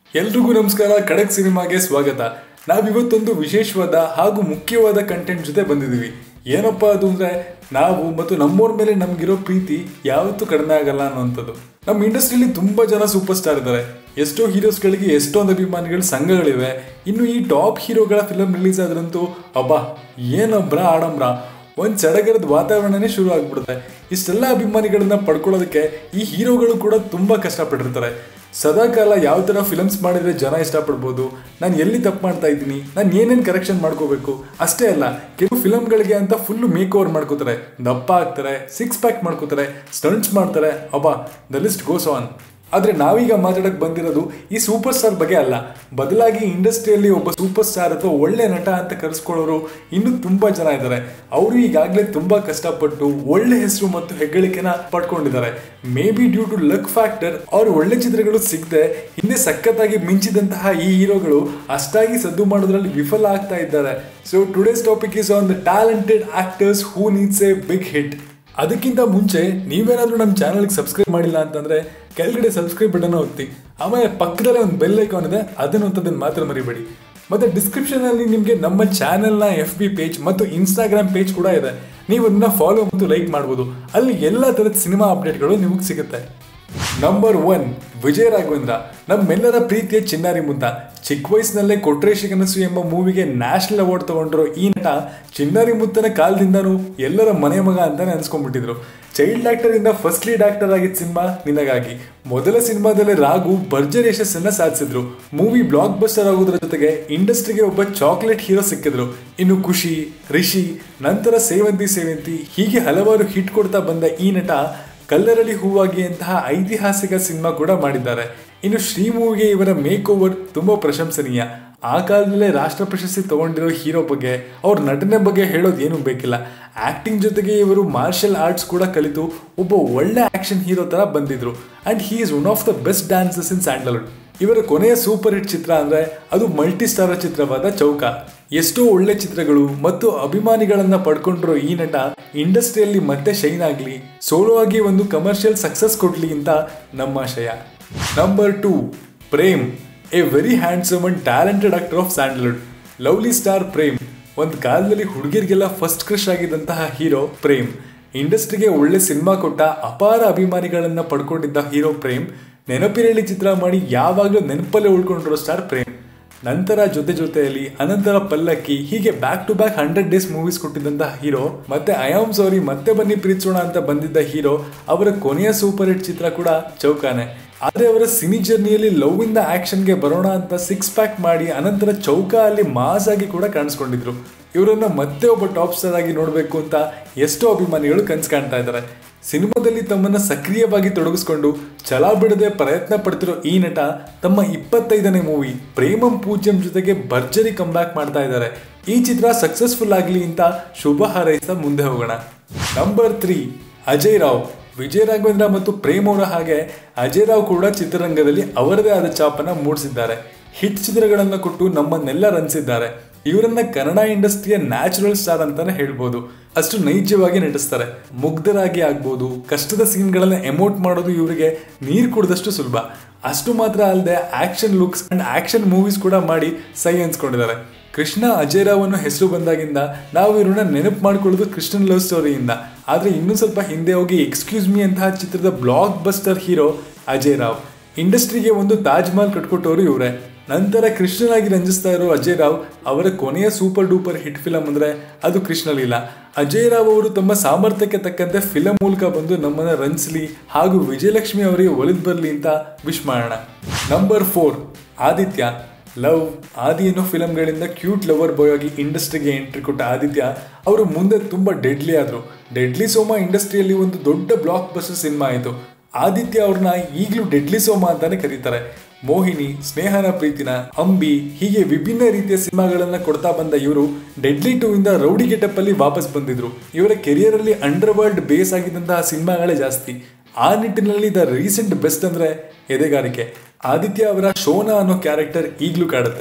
ಎಲ್ರಿಗೂ ನಮಸ್ಕಾರ ಖಡಕ್ ಸಿನಿಮಾಗೆ ಸ್ವಾಗತ ನಾವಿವತ್ತೊಂದು ವಿಶೇಷವಾದ ಹಾಗೂ ಮುಖ್ಯವಾದ ಕಂಟೆಂಟ್ ಜೊತೆ ಬಂದಿದ್ದೀವಿ ಏನಪ್ಪ ಅದು ಅಂದ್ರೆ ನಾವು ಮತ್ತು ನಮ್ಮೋರ್ ಮೇಲೆ ನಮ್ಗಿರೋ ಪ್ರೀತಿ ಯಾವತ್ತೂ ಕಡಿಮೆ ಆಗಲ್ಲ ಅನ್ನೋಂಥದ್ದು ನಮ್ಮ ಇಂಡಸ್ಟ್ರಿಯಲ್ಲಿ ತುಂಬಾ ಜನ ಸೂಪರ್ ಸ್ಟಾರ್ ಇದ್ದಾರೆ ಎಷ್ಟೋ ಹೀರೋಸ್ಗಳಿಗೆ ಎಷ್ಟೊಂದು ಅಭಿಮಾನಿಗಳ ಸಂಘಗಳಿವೆ ಇನ್ನು ಈ ಟಾಪ್ ಹೀರೋಗಳ ಫಿಲಮ್ ರಿಲೀಸ್ ಆದ್ರಂತೂ ಅಬ್ಬಾ ಏನಬ್ರ ಆಡಂಬ್ರ ಒಂದು ಸಡಗರದ ವಾತಾವರಣನೇ ಶುರು ಆಗ್ಬಿಡುತ್ತೆ ಇಷ್ಟೆಲ್ಲ ಅಭಿಮಾನಿಗಳನ್ನ ಪಡ್ಕೊಳ್ಳೋದಕ್ಕೆ ಈ ಹೀರೋಗಳು ಕೂಡ ತುಂಬಾ ಕಷ್ಟಪಟ್ಟಿರ್ತಾರೆ ಸದಾಕಾಲ ಯಾವ ಥರ ಫಿಲಮ್ಸ್ ಮಾಡಿದ್ರೆ ಜನ ಇಷ್ಟಪಡ್ಬೋದು ನಾನು ಎಲ್ಲಿ ತಪ್ಪು ಮಾಡ್ತಾ ಇದ್ದೀನಿ ನಾನು ಏನೇನು ಕರೆಕ್ಷನ್ ಮಾಡ್ಕೋಬೇಕು ಅಷ್ಟೇ ಅಲ್ಲ ಕೆಲವು ಫಿಲಮ್ಗಳಿಗೆ ಅಂತ ಫುಲ್ ಮೇಕ್ ಓವರ್ ಮಾಡ್ಕೋತಾರೆ ದಪ್ಪ ಆಗ್ತಾರೆ ಸಿಕ್ಸ್ ಪ್ಯಾಕ್ ಮಾಡ್ಕೋತಾರೆ ಸ್ಟಂಟ್ಸ್ ಮಾಡ್ತಾರೆ ಅಬ್ಬಾ ದ ಲಿಸ್ಟ್ ಗೋಸ್ ಆನ್ ಆದರೆ ನಾವೀಗ ಮಾತಾಡಕ್ಕೆ ಬಂದಿರೋದು ಈ ಸೂಪರ್ ಸ್ಟಾರ್ ಬಗ್ಗೆ ಅಲ್ಲ ಬದಲಾಗಿ ಇಂಡಸ್ಟ್ರಿಯಲ್ಲಿ ಒಬ್ಬ ಸೂಪರ್ ಸ್ಟಾರ್ ಅಥವಾ ಒಳ್ಳೆ ನಟ ಅಂತ ಕರೆಸ್ಕೊಳ್ಳೋರು ಇನ್ನೂ ತುಂಬಾ ಜನ ಇದ್ದಾರೆ ಅವರು ಈಗಾಗಲೇ ತುಂಬಾ ಕಷ್ಟಪಟ್ಟು ಒಳ್ಳೆ ಹೆಸರು ಮತ್ತು ಹೆಗ್ಗಳಿಕೆನ ಪಡ್ಕೊಂಡಿದ್ದಾರೆ may be due to luck factor ಅವ್ರ ಒಳ್ಳೆ ಚಿತ್ರಗಳು ಸಿಗದೆ ಹಿಂದೆ ಸಖತ್ತಾಗಿ ಮಿಂಚಿದಂತಹ ಈ ಹೀರೋಗಳು ಅಷ್ಟಾಗಿ ಸದ್ದು ಮಾಡೋದ್ರಲ್ಲಿ ವಿಫಲ ಆಗ್ತಾ ಇದ್ದಾರೆ so today's topic is on the talented actors who needs a big hit ಅದಕ್ಕಿಂತ ಮುಂಚೆ ನೀವೇನಾದ್ರೂ ನಮ್ಮ ಚಾನಲ್ಗೆ ಸಬ್ಸ್ಕ್ರೈಬ್ ಮಾಡಿಲ್ಲ ಅಂತಂದ್ರೆ ಕೆಳಗಡೆ ಸಬ್ಸ್ಕ್ರೈಬ್ ಬಟನ್ ಒತ್ತಿ ಆಮೇಲೆ ಪಕ್ಕದಲ್ಲೇ ಒಂದು ಬೆಲ್ ಐಕಾನ್ ಇದೆ ಅದನ್ನು ಒತ್ತೋದನ್ನು ಮಾತ್ರ ಮರಿಬೇಡಿ ಮತ್ತೆ ಡಿಸ್ಕ್ರಿಪ್ಷನ್ ಅಲ್ಲಿ ನಿಮಗೆ ನಮ್ಮ ಚಾನೆಲ್ನ ಎಫ್ ಬಿ ಪೇಜ್ ಮತ್ತು ಇನ್ಸ್ಟಾಗ್ರಾಮ್ ಪೇಜ್ ಕೂಡ ಇದೆ ನೀವು ಅದನ್ನ ಫಾಲೋ ಮತ್ತು ಲೈಕ್ ಮಾಡ್ಬೋದು ಅಲ್ಲಿ ಎಲ್ಲ ಥರದ ಸಿನಿಮಾ ಅಪ್ಡೇಟ್ಗಳು ನಿಮಗೆ ಸಿಗುತ್ತೆ ನಂಬರ್ ಒನ್ ವಿಜಯ ರಾಘವೇಂದ್ರ ನಮ್ಮೆಲ್ಲರ ಪ್ರೀತಿಯ ಚಿನ್ನಾರಿ ಮುದ್ದ ಚಿಕ್ಕ ವಯಸ್ಸಿನಲ್ಲೇ ಕೊಟ್ರೇಶಿ ಕನಸು ಎಂಬ ಮೂವಿಗೆ ನ್ಯಾಷನಲ್ ಅವಾರ್ಡ್ ತಗೊಂಡಿರೋ ಈ ನಟ ಚಿನ್ನಾರಿ ಮುತ್ತನ ಕಾಲದಿಂದನೂ ಎಲ್ಲರ ಮನೆ ಮಗ ಅಂತಾನೆ ಅನ್ಸ್ಕೊಂಡ್ಬಿಟ್ಟಿದ್ರು ಚೈಲ್ಡ್ ಆಕ್ಟರ್ ಇಂದ ಫಸ್ಟ್ ಲೀಡ್ ಆಕ್ಟರ್ ಆಗಿದ್ದ ಸಿನಿಮಾ ನಿನಗಾಗಿ ಮೊದಲ ಸಿನಿಮಾದಲ್ಲಿ ರಾಘು ಭರ್ಜರಿ ಯಶಸ್ಸನ್ನ ಸಾಧಿಸಿದ್ರು ಮೂವಿ ಬ್ಲಾಕ್ ಬಸ್ಟರ್ ಆಗೋದ್ರ ಜೊತೆಗೆ ಇಂಡಸ್ಟ್ರಿಗೆ ಒಬ್ಬ ಚಾಕ್ಲೇಟ್ ಹೀರೋ ಸಿಕ್ಕಿದ್ರು ಇನ್ನು ಖುಷಿ ರಿಷಿ ನಂತರ ಸೇವಂತಿ ಸೇವಂತಿ ಹೀಗೆ ಹಲವಾರು ಹಿಟ್ ಕೊಡ್ತಾ ಬಂದ ಈ ನಟ ಕಲ್ಲರಳಿ ಹೂವಾಗಿ ಅಂತಹ ಐತಿಹಾಸಿಕ ಸಿನಿಮಾ ಕೂಡ ಮಾಡಿದ್ದಾರೆ ಇನ್ನು ಶ್ರೀ ಮೂವಿಗೆ ಇವರ ಮೇಕ್ ಓವರ್ ತುಂಬಾ ಪ್ರಶಂಸನೀಯ ಆ ಕಾಲದಲ್ಲೇ ರಾಷ್ಟ್ರ ಪ್ರಶಸ್ತಿ ತಗೊಂಡಿರೋ ಹೀರೋ ಬಗ್ಗೆ ಅವ್ರ ನಟನೆ ಬಗ್ಗೆ ಹೇಳೋದು ಏನೂ ಬೇಕಿಲ್ಲ ಆಕ್ಟಿಂಗ್ ಜೊತೆಗೆ ಇವರು ಮಾರ್ಷಲ್ ಆರ್ಟ್ಸ್ ಕೂಡ ಕಲಿತು ಒಬ್ಬ ಒಳ್ಳೆ ಆಕ್ಷನ್ ಹೀರೋ ತರ ಬಂದಿದ್ರು and he is one of the best dancers in Sandalwood ಇವರ ಕೊನೆಯ ಸೂಪರ್ ಹಿಟ್ ಚಿತ್ರ ಅಂದ್ರೆ ಅದು ಮಲ್ಟಿ ಸ್ಟಾರ ಚಿತ್ರವಾದ ಚೌಕ ಎಷ್ಟೋ ಒಳ್ಳೆ ಚಿತ್ರಗಳು ಮತ್ತು ಅಭಿಮಾನಿಗಳನ್ನ ಪಡ್ಕೊಂಡಿರೋ ಈ ನಟ ಇಂಡಸ್ಟ್ರಿಯಲ್ಲಿ ಮತ್ತೆ ಶೈನ್ ಆಗಲಿ ಸೋಲೋ ಆಗಿ ಒಂದು ಕಮರ್ಷಿಯಲ್ ಸಕ್ಸಸ್ ಕೊಡ್ಲಿ ಅಂತ ನಮ್ಮ ಆಶಯ number two Prem a very handsome and talented actor of Sandalwood lovely star Prem ಒಂದು ಕಾಲದಲ್ಲಿ ಹುಡುಗಿರಿಗೆಲ್ಲ ಫಸ್ಟ್ ಕ್ರಶ್ ಆಗಿದ್ದಂತಹ ಹೀರೋ ಪ್ರೇಮ್ ಇಂಡಸ್ಟ್ರಿಗೆ ಒಳ್ಳೆ ಸಿನಿಮಾ ಕೊಟ್ಟ ಅಪಾರ ಅಭಿಮಾನಿಗಳನ್ನ ಪಡ್ಕೊಂಡಿದ್ದ ಹೀರೋ ಪ್ರೇಮ್ ನೆನಪಿರಲಿ ಚಿತ್ರ ಮಾಡಿ ಯಾವಾಗಲೂ ನೆನಪಲ್ಲೇ ಉಳ್ಕೊಂಡಿರೋ ಸ್ಟಾರ್ ಪ್ರೇಮ್ ನಂತರ ಜೊತೆ ಜೊತೆಯಲ್ಲಿ ಅನಂತರ ಪಲ್ಲಕ್ಕಿ ಹೀಗೆ back to back hundred days movies ಕೊಟ್ಟಿದ್ದಂತಹ ಹೀರೋ ಮತ್ತೆ I am sorry Mathe Banni ಪ್ರೀತಿಸೋಣ ಅಂತ ಬಂದಿದ್ದ ಹೀರೋ ಅವರ ಕೊನೆಯ ಸೂಪರ್ ಹಿಟ್ ಚಿತ್ರ ಕೂಡ ಚೌಕಾನೆ ಆದ್ರೆ ಅವರ ಸಿನಿ ಜರ್ನಿಯಲ್ಲಿ ಲವ್ ಇಂದ ಆಕ್ಷನ್ಗೆ ಬರೋಣ ಅಂತ ಸಿಕ್ಸ್ ಪ್ಯಾಕ್ ಮಾಡಿ ಅನಂತರ ಚೌಕ ಅಲ್ಲಿ ಮಾಸ್ ಆಗಿ ಕೂಡ ಕಾಣಿಸ್ಕೊಂಡಿದ್ರು ಇವರನ್ನ ಮತ್ತೆ ಒಬ್ಬ ಟಾಪ್ ಸ್ಟಾರ್ ಆಗಿ ನೋಡಬೇಕು ಅಂತ ಎಷ್ಟೋ ಅಭಿಮಾನಿಗಳು ಕನ್ಸು ಕಾಣ್ತಾ ಇದ್ದಾರೆ ಸಿನಿಮಾದಲ್ಲಿ ತಮ್ಮನ್ನ ಸಕ್ರಿಯವಾಗಿ ತೊಡಗಿಸ್ಕೊಂಡು ಛಲ ಬಿಡದೆ ಪ್ರಯತ್ನ ಪಡ್ತಿರೋ ಈ ನಟ ತಮ್ಮ ಇಪ್ಪತ್ತೈದನೇ ಮೂವಿ ಪ್ರೇಮಂ ಪೂಜ್ಯಂ ಜೊತೆಗೆ ಭರ್ಜರಿ ಕಂಬ್ಯಾಕ್ ಮಾಡ್ತಾ ಇದ್ದಾರೆ ಈ ಚಿತ್ರ ಸಕ್ಸಸ್ಫುಲ್ ಆಗಲಿ ಅಂತ ಶುಭ ಹಾರೈಸ್ತಾ ಮುಂದೆ ಹೋಗೋಣ ನಂಬರ್ ತ್ರೀ ಅಜಯ್ ರಾವ್ ವಿಜಯ ರಾಘವೇಂದ್ರ ಮತ್ತು ಪ್ರೇಮ್ ಅವರ ಹಾಗೆ ಅಜಯ್ ರಾವ್ ಕೂಡ ಚಿತ್ರರಂಗದಲ್ಲಿ ಅವರದೇ ಆದ ಚಾಪನ್ನ ಮೂಡಿಸಿದ್ದಾರೆ ಹಿಟ್ ಚಿತ್ರಗಳನ್ನು ಕೊಟ್ಟು ನಮ್ಮನ್ನೆಲ್ಲ ರಂಜಿಸಿದ್ದಾರೆ ಇವರನ್ನ ಕನ್ನಡ ಇಂಡಸ್ಟ್ರಿಯ ನ್ಯಾಚುರಲ್ ಸ್ಟಾರ್ ಅಂತಾನೆ ಹೇಳ್ಬೋದು ಅಷ್ಟು ನೈಜವಾಗಿ ನಟಿಸ್ತಾರೆ ಮುಗ್ಧರಾಗಿ ಆಗ್ಬೋದು ಕಷ್ಟದ ಸೀನ್ಗಳನ್ನ ಎಮೋಟ್ ಮಾಡೋದು ಇವರಿಗೆ ನೀರು ಕುಡಿದಷ್ಟು ಸುಲಭ ಅಷ್ಟು ಮಾತ್ರ ಅಲ್ಲದೆ action looks and action movies ಕೂಡ ಮಾಡಿ ಸೈ ಅನ್ಸ್ಕೊಂಡಿದ್ದಾರೆ ಕೃಷ್ಣ ಅಜಯ್ ರಾವ್ ಅನ್ನೋ ಹೆಸರು ಬಂದಾಗಿಂದ ನಾವು ಇವ್ರನ್ನ ನೆನಪು ಮಾಡ್ಕೊಳ್ಳೋದು ಕೃಷ್ಣನ್ ಲವ್ ಸ್ಟೋರಿಯಿಂದ ಆದ್ರೆ ಇನ್ನೂ ಸ್ವಲ್ಪ ಹಿಂದೆ ಹೋಗಿ ಎಕ್ಸ್ಕ್ಯೂಸ್ ಮೀ ಅಂತಹ ಚಿತ್ರದ blockbuster hero Ajay Rao ಇಂಡಸ್ಟ್ರಿಗೆ ಒಂದು ತಾಜ್ ಮಹಲ್ ಕಟ್ಕೊಟ್ಟವರು ಇವರೇ ನಂತರ ಕೃಷ್ಣನಾಗಿ ರಂಜಿಸ್ತಾ ಇರೋ ಅಜಯ್ ರಾವ್ ಅವರ ಕೊನೆಯ ಸೂಪರ್ ಡೂಪರ್ ಹಿಟ್ ಫಿಲಂ ಅಂದ್ರೆ ಅದು ಕೃಷ್ಣಲೀಲಾ ಅಜಯ್ ರಾವ್ ಅವರು ತಮ್ಮ ಸಾಮರ್ಥ್ಯಕ್ಕೆ ತಕ್ಕಂತೆ ಫಿಲಂ ಮೂಲಕ ಬಂದು ನಮ್ಮನ್ನ ರಂಜಿಸಲಿ ಹಾಗೂ ವಿಜಯಲಕ್ಷ್ಮಿ ಅವರಿಗೆ ಒಲಿದ್ ಬರಲಿ ಅಂತ ವಿಶ್ ಮಾಡೋಣ ನಂಬರ್ ಫೋರ್ ಆದಿತ್ಯ ಲವ್ ಆದಿ ಅನ್ನೋ ಫಿಲಂಗಳಿಂದ ಕ್ಯೂಟ್ ಲವರ್ ಬಾಯ್ ಆಗಿ ಇಂಡಸ್ಟ್ರಿಗೆ ಎಂಟ್ರಿ ಕೊಟ್ಟ ಆದಿತ್ಯ ಅವರು ಮುಂದೆ ತುಂಬಾ ಡೆಡ್ಲಿ ಆದ್ರು ಡೆಡ್ಲಿ ಸೋಮ ಇಂಡಸ್ಟ್ರಿಯಲ್ಲಿ ಒಂದು ದೊಡ್ಡ ಬ್ಲಾಕ್ ಬಸ್ಟರ್ ಸಿನಿಮಾ ಆಯಿತು ಆದಿತ್ಯ ಅವ್ರನ್ನ ಈಗಲೂ ಡೆಡ್ಲಿ ಸೋಮ ಅಂತಾನೆ ಕರೀತಾರೆ ಮೋಹಿನಿ ಸ್ನೇಹನ ಪ್ರೀತಿನ ಅಂಬಿ ಹೀಗೆ ವಿಭಿನ್ನ ರೀತಿಯ ಸಿನಿಮಾಗಳನ್ನ ಕೊಡ್ತಾ ಬಂದ ಇವರು ಡೆಡ್ಲಿ ಟೂ ಇಂದ ರೌಡಿ ಗೆಟಪ್ ಅಲ್ಲಿ ವಾಪಸ್ ಬಂದಿದ್ರು ಇವರ ಕೆರಿಯರ್ ಅಲ್ಲಿ ಅಂಡರ್ ವರ್ಲ್ಡ್ ಬೇಸ್ ಆಗಿದ್ದಂತಹ ಸಿನಿಮಾಗಳೇ ಜಾಸ್ತಿ ಆ ನಿಟ್ಟಿನಲ್ಲಿ ದ ರೀಸೆಂಟ್ ಬೆಸ್ಟ್ ಅಂದ್ರೆ ಎದೆಗಾರಿಕೆ ಆದಿತ್ಯ ಅವರ ಶೋನಾ ಅನ್ನೋ ಕ್ಯಾರೆಕ್ಟರ್ ಈಗಲೂ ಕಾಡುತ್ತೆ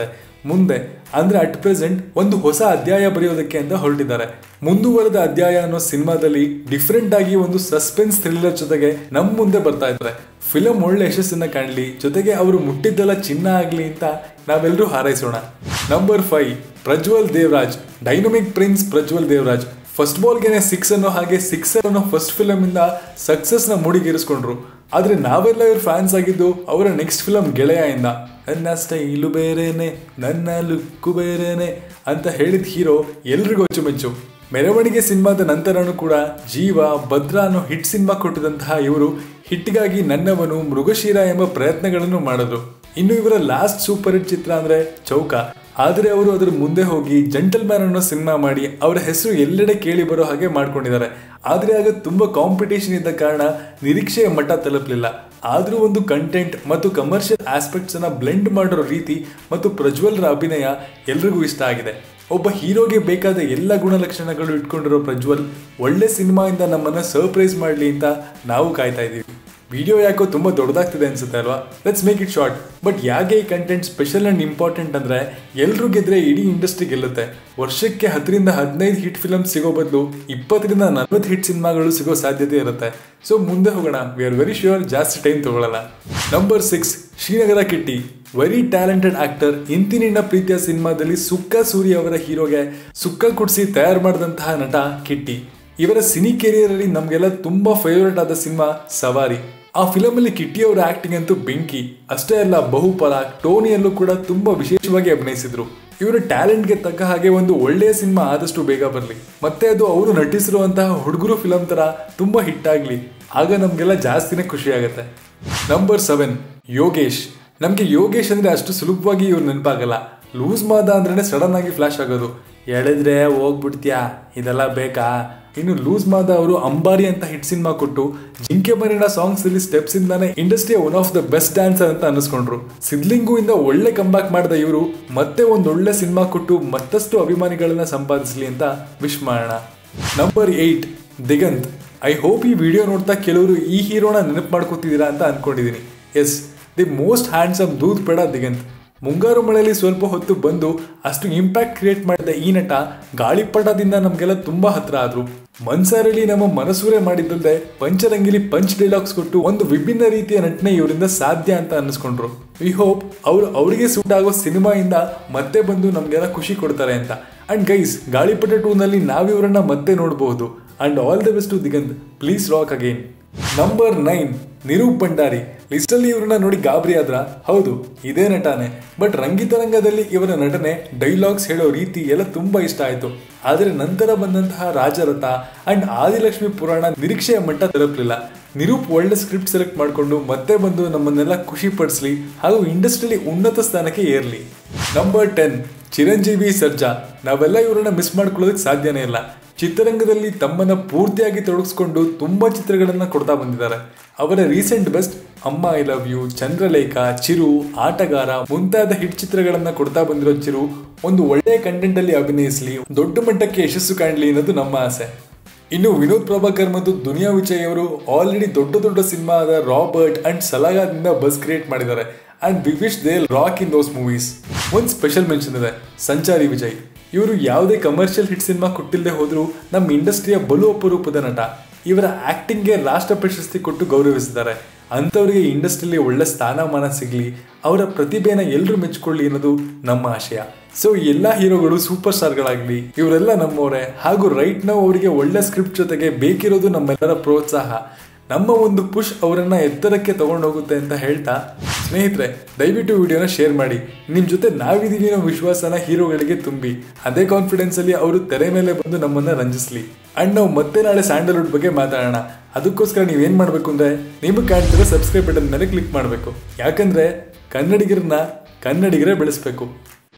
ಮುಂದೆ ಅಂದ್ರೆ ಅಟ್ ಪ್ರೆಸೆಂಟ್ ಒಂದು ಹೊಸ ಅಧ್ಯಾಯ ಬರೆಯೋದಕ್ಕೆ ಅಂತ ಹೊರಟಿದ್ದಾರೆ ಮುಂದುವರೆದ ಅಧ್ಯಾಯ ಅನ್ನೋ ಸಿನಿಮಾದಲ್ಲಿ ಡಿಫ್ರೆಂಟ್ ಆಗಿ ಒಂದು ಸಸ್ಪೆನ್ಸ್ ಥ್ರಿಲ್ಲರ್ ಜೊತೆಗೆ ನಮ್ ಮುಂದೆ ಬರ್ತಾ ಇದ್ದಾರೆ ಫಿಲಂ ಒಳ್ಳೆ ಯಶಸ್ಸನ್ನ ಕಾಣಲಿ ಜೊತೆಗೆ ಅವರು ಮುಟ್ಟಿದ್ದೆಲ್ಲ ಚಿನ್ನ ಆಗ್ಲಿ ಅಂತ ನಾವೆಲ್ಲರೂ ಹಾರೈಸೋಣ number five Prajwal Devaraj dynamic prince Prajwal Devaraj first ಬಾಲ್ಗೆನೆ ಸಿಕ್ಸ್ ಅನ್ನೋ ಹಾಗೆ ಸಿಕ್ಸರ್ ಅನ್ನೋ ಫಸ್ಟ್ ಫಿಲಮ್ ಇಂದ ಸಕ್ಸಸ್ ನ ಮೂಡಿಗೇರಿಸ್ಕೊಂಡ್ರು ಆದ್ರೆ ನಾವೆಲ್ಲ ಇವ್ರ ಫ್ಯಾನ್ಸ್ ಆಗಿದ್ದು ಅವರ ನೆಕ್ಸ್ಟ್ ಫಿಲಮ್ ಗೆಳೆಯ ಇಂದ ನನ್ನ ಸ್ಟೈಲು ಬೇರೆನೆ ನನ್ನ ಲುಕ್ಕು ಬೇರೆನೆ ಅಂತ ಹೇಳಿದ ಹೀರೋ ಎಲ್ರಿಗೂ ಅಚ್ಚುಮೆಚ್ಚು ಮೆರವಣಿಗೆ ಸಿನಿಮಾದ ನಂತರನೂ ಕೂಡ ಜೀವ ಭದ್ರ ಅನ್ನೋ ಹಿಟ್ ಸಿನಿಮಾ ಕೊಟ್ಟಿದಂತಹ ಇವರು ಹಿಟ್ಗಾಗಿ ನನ್ನವನು ಮೃಗಶಿರ ಎಂಬ ಪ್ರಯತ್ನಗಳನ್ನು ಮಾಡಿದ್ರು ಇನ್ನು ಇವರ ಲಾಸ್ಟ್ ಸೂಪರ್ ಹಿಟ್ ಚಿತ್ರ ಅಂದ್ರೆ ಚೌಕ ಆದರೆ ಅವರು ಅದರ ಮುಂದೆ ಹೋಗಿ ಜಂಟಲ್ ಮ್ಯಾನ್ ಅನ್ನೋ ಸಿನಿಮಾ ಮಾಡಿ ಅವರ ಹೆಸರು ಎಲ್ಲೆಡೆ ಕೇಳಿ ಬರೋ ಹಾಗೆ ಮಾಡ್ಕೊಂಡಿದ್ದಾರೆ ಆದರೆ ಆಗ ತುಂಬಾ ಕಾಂಪಿಟೇಷನ್ ಇದ್ದ ಕಾರಣ ನಿರೀಕ್ಷೆಯ ಮಟ್ಟ ತಲುಪಲಿಲ್ಲ ಆದರೂ ಒಂದು ಕಂಟೆಂಟ್ ಮತ್ತು ಕಮರ್ಷಿಯಲ್ ಆಸ್ಪೆಕ್ಟ್ಸ್ ಅನ್ನ ಬ್ಲೆಂಡ್ ಮಾಡೋ ರೀತಿ ಮತ್ತು ಪ್ರಜ್ವಲ್ರ ಅಭಿನಯ ಎಲ್ರಿಗೂ ಇಷ್ಟ ಆಗಿದೆ ಒಬ್ಬ ಹೀರೋಗೆ ಬೇಕಾದ ಎಲ್ಲ ಗುಣಲಕ್ಷಣಗಳು ಇಟ್ಕೊಂಡಿರೋ ಪ್ರಜ್ವಲ್ ಒಳ್ಳೆ ಸಿನಿಮಾಯಿಂದ ನಮ್ಮನ್ನ ಸರ್ಪ್ರೈಸ್ ಮಾಡಲಿ ಅಂತ ನಾವು ಕಾಯ್ತಾ ಇದ್ದೀವಿ ವಿಡಿಯೋ ಯಾಕೋ ತುಂಬಾ ದೊಡ್ಡದಾಗ್ತಿದೆ ಅನ್ಸುತ್ತೆ ಅಲ್ವಾ let's make it short but ಯಾಕೆ ಈ ಕಂಟೆಂಟ್ ಸ್ಪೆಷಲ್ ಅಂಡ್ ಇಂಪಾರ್ಟೆಂಟ್ ಅಂದ್ರೆ ಎಲ್ರು ಗೆದ್ರೆ ಇಡೀ ಇಂಡಸ್ಟ್ರಿ ಗೆಲ್ಲುತ್ತೆ ವರ್ಷಕ್ಕೆ ಹತ್ತರಿಂದ ಹದಿನೈದು ಹಿಟ್ ಫಿಲಮ್ ಸಿಗೋ ಬದಲು ಇಪ್ಪತ್ತರಿಂದ ನಲ್ವತ್ತು ಹಿಟ್ ಸಿನಿಮಾಗಳು ಸಿಗೋ ಸಾಧ್ಯತೆ ಇರುತ್ತೆ ಸೊ ಮುಂದೆ ಹೋಗೋಣ ವಿ ಆರ್ ವೆರಿ ಶ್ಯೂರ್ ಜಾಸ್ತಿ ಟೈಮ್ ತಗೊಳ್ಳಲ್ಲ number six Srinagar Kitty very talented actor Inthi Ninna Preethiya ಸಿನಿಮಾದಲ್ಲಿ ಸುಕ್ಕ ಸೂರ್ಯ ಅವರ ಹೀರೋಗೆ ಸುಕ್ಕ ಕುಡಿಸಿ ತಯಾರು ಮಾಡಿದಂತಹ ನಟ ಕಿಟ್ಟಿ ಇವರ ಸಿನಿ ಕೆರಿಯರ್ ಅಲ್ಲಿ ನಮ್ಗೆಲ್ಲ ತುಂಬಾ ಫೇವರೇಟ್ ಆದ ಸಿನಿಮಾ ಸವಾರಿ ಆ ಫಿಲಮ್ ಅಲ್ಲಿ ಕಿಟ್ಟಿ ಅವರ ಆಕ್ಟಿಂಗ್ ಅಂತೂ ಬೆಂಕಿ ಅಷ್ಟೇ ಅಲ್ಲ ಬಹುಪರ ಟೋನಿಯಲ್ಲೂ ಕೂಡ ತುಂಬಾ ವಿಶೇಷವಾಗಿ ಅಭಿನಯಿಸಿದ್ರು ಇವರ ಟ್ಯಾಲೆಂಟ್ಗೆ ತಕ್ಕ ಹಾಗೆ ಒಂದು ಒಳ್ಳೆಯ ಸಿನಿಮಾ ಆದಷ್ಟು ಬೇಗ ಬರಲಿ ಮತ್ತೆ ಅದು ಅವರು ನಟಿಸಿರುವಂತಹ ಹುಡುಗರು ಫಿಲಮ್ ತರ ತುಂಬಾ ಹಿಟ್ ಆಗ್ಲಿ ಆಗ ನಮ್ಗೆಲ್ಲ ಜಾಸ್ತಿನೇ ಖುಷಿ ಆಗುತ್ತೆ ನಂಬರ್ ಸೆವೆನ್ ಯೋಗೇಶ್ ನಮ್ಗೆ ಯೋಗೇಶ್ ಅಂದ್ರೆ ಅಷ್ಟು ಸುಲಭವಾಗಿ ಇವ್ರು ನೆನಪಾಗಲ್ಲ ಲೂಸ್ ಮಾದ ಅಂದ್ರೆ ಸಡನ್ ಆಗಿ ಫ್ಲಾಶ್ ಆಗೋದು ಎಳೆದ್ರೆ ಹೋಗ್ಬಿಡ್ತೀಯಾ ಇದೆಲ್ಲ ಬೇಕಾ ಇನ್ನು ಲೂಸ್ ಮಾದ ಅವರು ಅಂಬಾರಿ ಅಂತ ಹಿಟ್ ಸಿನಿಮಾ ಕೊಟ್ಟು ಜಿಂಕೆ ಮರಿನ ಸಾಂಗ್ಸ್ ಅಲ್ಲಿ ಸ್ಟೆಪ್ಸ್ ಇಂದಾನೆ ಇಂಡಸ್ಟ್ರಿಯ one of the best dancer ಅಂತ ಅನಿಸ್ಕೊಂಡ್ರು ಸಿದ್ಲಿಂಗು ಇಂದ ಒಳ್ಳೆ ಕಂಬ್ಯಾಕ್ ಮಾಡಿದ ಇವರು ಮತ್ತೆ ಒಂದ್ ಒಳ್ಳೆ ಸಿನಿಮಾ ಕೊಟ್ಟು ಮತ್ತಷ್ಟು ಅಭಿಮಾನಿಗಳನ್ನ ಸಂಪಾದಿಸ್ಲಿ ಅಂತ ವಿಶ್ ಮಾಡೋಣ number eight Diganth I hope ಈ ವಿಡಿಯೋ ನೋಡ್ತಾ ಕೆಲವರು ಈ ಹೀರೋನ ನೆನಪು ಮಾಡ್ಕೋತಿದ್ದೀರಾ ಅಂತ ಅನ್ಕೊಂಡಿದೀನಿ yes the most handsome Doodh Peda Diganth ಮುಂಗಾರು ಮಳೆಯಲ್ಲಿ ಸ್ವಲ್ಪ ಹೊತ್ತು ಬಂದು ಅಷ್ಟು ಇಂಪ್ಯಾಕ್ಟ್ ಕ್ರಿಯೇಟ್ ಮಾಡಿದ ಈ ನಟ ಗಾಳಿಪಟದಿಂದ ನಮ್ಗೆಲ್ಲ ತುಂಬಾ ಹತ್ರ ಆದ್ರು ಮನ್ಸಾರಲ್ಲಿ ನಮ್ಮ ಮನಸೂರೆ ಮಾಡಿದ್ದಲ್ದೆ ಪಂಚರಂಗಿಲಿ ಪಂಚ್ ಡೈಲಾಗ್ಸ್ ಕೊಟ್ಟು ಒಂದು ವಿಭಿನ್ನ ರೀತಿಯ ನಟನೆ ಇವರಿಂದ ಸಾಧ್ಯ ಅಂತ ಅನ್ನಿಸ್ಕೊಂಡ್ರು ವಿ ಹೋಪ್ ಅವರು ಅವರಿಗೆ ಸೂಟ್ ಆಗೋ ಸಿನಿಮಾಯಿಂದ ಮತ್ತೆ ಬಂದು ನಮ್ಗೆಲ್ಲ ಖುಷಿ ಕೊಡ್ತಾರೆ ಅಂತ ಅಂಡ್ ಗೈಸ್ ಗಾಳಿಪಟ ಟೂ ನಲ್ಲಿ ನಾವಿವರನ್ನ ಮತ್ತೆ ನೋಡಬಹುದು and all the best to Diganth please rock again number nine Nirup Bhandari ಲಿಸ್ಟಲ್ಲಿ ಇವ್ರನ್ನ ನೋಡಿ ಗಾಬರಿ ಆದ್ರ ಹೌದು ಇದೇ ನಟನೆ ಬಟ್ ರಂಗಿತರಂಗದಲ್ಲಿ ಇವರ ನಟನೆ ಡೈಲಾಗ್ಸ್ ಹೇಳೋ ರೀತಿ ಎಲ್ಲ ತುಂಬಾ ಇಷ್ಟ ಆಯ್ತು ಆದರೆ ನಂತರ ಬಂದಂತಹ ರಾಜರಥ ಅಂಡ್ ಆದಿಲಕ್ಷ್ಮಿ ಪುರಾಣ ನಿರೀಕ್ಷೆಯ ಮಟ್ಟ ತಲುಪಲಿಲ್ಲ ನಿರೂಪ್ ಒಳ್ಳೆ ಸ್ಕ್ರಿಪ್ಟ್ ಸೆಲೆಕ್ಟ್ ಮಾಡಿಕೊಂಡು ಮತ್ತೆ ಬಂದು ನಮ್ಮನ್ನೆಲ್ಲ ಖುಷಿ ಪಡಿಸ್ಲಿ ಹಾಗೂ ಇಂಡಸ್ಟ್ರಿಯಲ್ಲಿ ಉನ್ನತ ಸ್ಥಾನಕ್ಕೆ ಏರ್ಲಿ ನಂಬರ್ ಟೆನ್ ಚಿರಂಜೀವಿ ಸರ್ಜಾ ನಾವೆಲ್ಲ ಇವರನ್ನ ಮಿಸ್ ಮಾಡ್ಕೊಳ್ಳೋದಕ್ಕೆ ಸಾಧ್ಯನೇ ಇಲ್ಲ ಚಿತ್ರರಂಗದಲ್ಲಿ ತಮ್ಮನ್ನ ಪೂರ್ತಿಯಾಗಿ ತೊಡಗಿಸ್ಕೊಂಡು ತುಂಬಾ ಚಿತ್ರಗಳನ್ನ ಕೊಡ್ತಾ ಬಂದಿದ್ದಾರೆ ಅವರ recent best Amma I love you Chandralekha Chiru Aatagara ಮುಂತಾದ ಹಿಟ್ ಚಿತ್ರಗಳನ್ನ ಕೊಡ್ತಾ ಬಂದಿರೋ ಚಿರು ಒಂದು ಒಳ್ಳೆಯ ಕಂಟೆಂಟ್ ಅಲ್ಲಿ ಅಭಿನಯಿಸಲಿ ದೊಡ್ಡ ಮಟ್ಟಕ್ಕೆ ಯಶಸ್ಸು ಕಾಣಲಿ ಅನ್ನೋದು ನಮ್ಮ ಆಸೆ ಇನ್ನು ವಿನೋದ್ ಪ್ರಭಾಕರ್ ಮತ್ತು ದುನಿಯಾ ವಿಜಯ್ ಅವರು ಆಲ್ರೆಡಿ ದೊಡ್ಡ ದೊಡ್ಡ ಸಿನಿಮಾ ಆದ ರಾಬರ್ಟ್ ಅಂಡ್ ಸಲಾಗಾದಿಂದ ಬಸ್ ಕ್ರಿಯೇಟ್ ಮಾಡಿದ್ದಾರೆ and we wish they rock in those movies ಒಂದು ಸ್ಪೆಷಲ್ ಮೆನ್ಷನ್ ಇದೆ ಸಂಚಾರಿ ವಿಜಯ್ ಇವರು ಯಾವುದೇ ಕಮರ್ಷಿಯಲ್ ಹಿಟ್ ಸಿನಿಮಾ ಕೊಟ್ಟಿಲ್ಲದೆ ಹೋದ್ರು ನಮ್ಮ ಇಂಡಸ್ಟ್ರಿಯ ಬಲು ಅಪರೂಪದ ನಟ ಇವರ ಆಕ್ಟಿಂಗ್ಗೆ ರಾಷ್ಟ್ರ ಪ್ರಶಸ್ತಿ ಕೊಟ್ಟು ಗೌರವಿಸಿದ್ದಾರೆ ಅಂಥವರಿಗೆ ಇಂಡಸ್ಟ್ರಿಯಲ್ಲಿ ಒಳ್ಳೆ ಸ್ಥಾನಮಾನ ಸಿಗಲಿ ಅವರ ಪ್ರತಿಭೆನ ಎಲ್ಲರೂ ಮೆಚ್ಕೊಳ್ಳಿ ಅನ್ನೋದು ನಮ್ಮ ಆಶಯ ಸೊ ಎಲ್ಲ ಹೀರೋಗಳು ಸೂಪರ್ ಸ್ಟಾರ್ಗಳಾಗಲಿ ಇವರೆಲ್ಲ ನಮ್ಮವರೇ ಹಾಗೂ ರೈಟ್ ನಾವು ಅವರಿಗೆ ಒಳ್ಳೆ ಸ್ಕ್ರಿಪ್ಟ್ ಜೊತೆಗೆ ಬೇಕಿರೋದು ನಮ್ಮೆಲ್ಲರ ಪ್ರೋತ್ಸಾಹ ನಮ್ಮ ಒಂದು ಪುಷ್ ಅವರನ್ನ ಎತ್ತರಕ್ಕೆ ತಗೊಂಡೋಗುತ್ತೆ ಅಂತ ಹೇಳ್ತಾ ಸ್ನೇಹಿತರೆ ದಯವಿಟ್ಟು ವಿಡಿಯೋನ ಶೇರ್ ಮಾಡಿ ನಿಮ್ಮ ಜೊತೆ ನಾವಿದೀವಿ ಅನ್ನೋ ವಿಶ್ವಾಸನ ಹೀರೋಗಳಿಗೆ ತುಂಬಿ ಅದೇ ಕಾನ್ಫಿಡೆನ್ಸ್ ಅಲ್ಲಿ ಅವರು ತೆರೆ ಮೇಲೆ ಬಂದು ನಮ್ಮನ್ನ ರಂಜಿಸ್ಲಿ ಅಂಡ್ ನಾವು ಮತ್ತೆ ನಾಳೆ ಸ್ಯಾಂಡಲ್ವುಡ್ ಬಗ್ಗೆ ಮಾತಾಡೋಣ ಅದಕ್ಕೋಸ್ಕರ ನೀವೇನ್ ಮಾಡ್ಬೇಕು ಅಂದ್ರೆ ನಿಮಗೆ ಕಾಣ್ತಿರೋ ಸಬ್ಸ್ಕ್ರೈಬ್ ಬಟನ್ ಮೇಲೆ ಕ್ಲಿಕ್ ಮಾಡಬೇಕು ಯಾಕಂದ್ರೆ ಕನ್ನಡಿಗರನ್ನ ಕನ್ನಡಿಗರೇ ಬೆಳೆಸ್ಬೇಕು